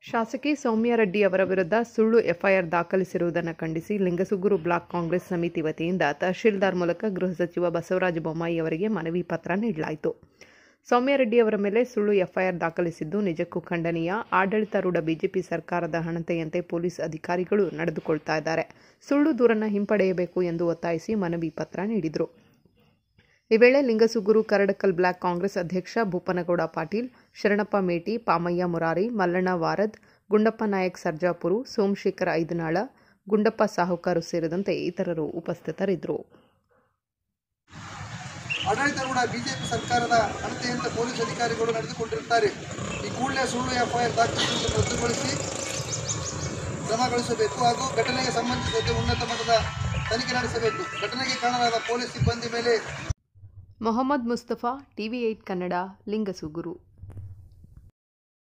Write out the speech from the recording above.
ಶಾಸಕಿ ಸೌಮ್ಯ ರೆಡ್ಡಿ ಅವರ ವಿರುದ್ಧ ಸುಳ್ಳು ಎಫ್ಐಆರ್ ದಾಖಲಿಸಿರುವುದನ್ನು ಖಂಡಿಸಿ ಲಿಂಗಸುಗೂರು ಬ್ಲಾಕ್ ಕಾಂಗ್ರೆಸ್ ಸಮಿತಿ ವತಿಯಿಂದ ತಹಶೀಲ್ದಾರ್ ಮೂಲಕ ಗೃಹ ಸಚಿವ ಬಸವರಾಜ ಬೊಮ್ಮಾಯಿ ಅವರಿಗೆ ಮನವಿ ಪತ್ರ ನೀಡಲಾಯಿತು ಸೌಮ್ಯ ರೆಡ್ಡಿ ಅವರ ಮೇಲೆ ಸುಳ್ಳು ಎಫ್ಐಆರ್ ದಾಖಲಿಸಿದ್ದು ನಿಜಕ್ಕೂ ಖಂಡನೀಯ ಆಡಳಿತಾರೂಢ ಬಿಜೆಪಿ ಸರ್ಕಾರದ ಹಣತೆಯಂತೆ ಪೊಲೀಸ್ ಅಧಿಕಾರಿಗಳು ನಡೆದುಕೊಳ್ತಾ ಇದ್ದಾರೆ ಸುಳ್ಳು ದೂರನ್ನು ಹಿಂಪಡೆಯಬೇಕು ಎಂದು ಒತ್ತಾಯಿಸಿ ಮನವಿ ಪತ್ರ ನೀಡಿದರು ಈ ವೇಳೆ ಲಿಂಗಸುಗೂರು ಕರಡಕಲ್ ಬ್ಲಾಕ್ ಕಾಂಗ್ರೆಸ್ ಅಧ್ಯಕ್ಷ ಭೂಪನಗೌಡ ಪಾಟೀಲ್ ಶರಣಪ್ಪ ಮೇಟಿ ಪಾಮಯ್ಯ ಮುರಾರಿ ಮಲ್ಲಣ್ಣ ವಾರದ್ ಗುಂಡಪ್ಪ ನಾಯಕ್ ಸರ್ಜಾಪುರು ಸೋಮಶೇಖರ ಐದನಾಳ ಗುಂಡಪ್ಪ ಸಾಹುಕಾರು ಸೇರಿದಂತೆ ಇತರರು ಉಪಸ್ಥಿತರಿದ್ದರು ಆಡಳಿತಾರೂಢ ಬಿಜೆಪಿ ಸರ್ಕಾರದ ಅಣತೆಯಂತೆ ಪೊಲೀಸ್ ಅಧಿಕಾರಿಗಳು ನಡೆದುಕೊಂಡಿರುತ್ತಾರೆ ಈ ಕೂಡಲೇ ಸುಳ್ಳು ಎಫ್ಐಆರ್ ದಾಖಲಿಸುವುದನ್ನು ರದ್ದುಗೊಳಿಸಿ ಕ್ರಮಗೊಳಿಸಬೇಕು ಹಾಗೂ ಘಟನೆಗೆ ಸಂಬಂಧಿಸಿದಂತೆ ಉನ್ನತ ಮಟ್ಟದ ತನಿಖೆ ನಡೆಸಬೇಕು ಘಟನೆಗೆ ಕಾರಣರಾದ ಪೊಲೀಸ್ ಸಿಬ್ಬಂದಿ ಮೇಲೆ ಮೊಹಮ್ಮದ್ ಮುಸ್ತಫಾ ಟಿವಿ ಏಟ್ ಕನ್ನಡ ಲಿಂಗಸುಗೂರು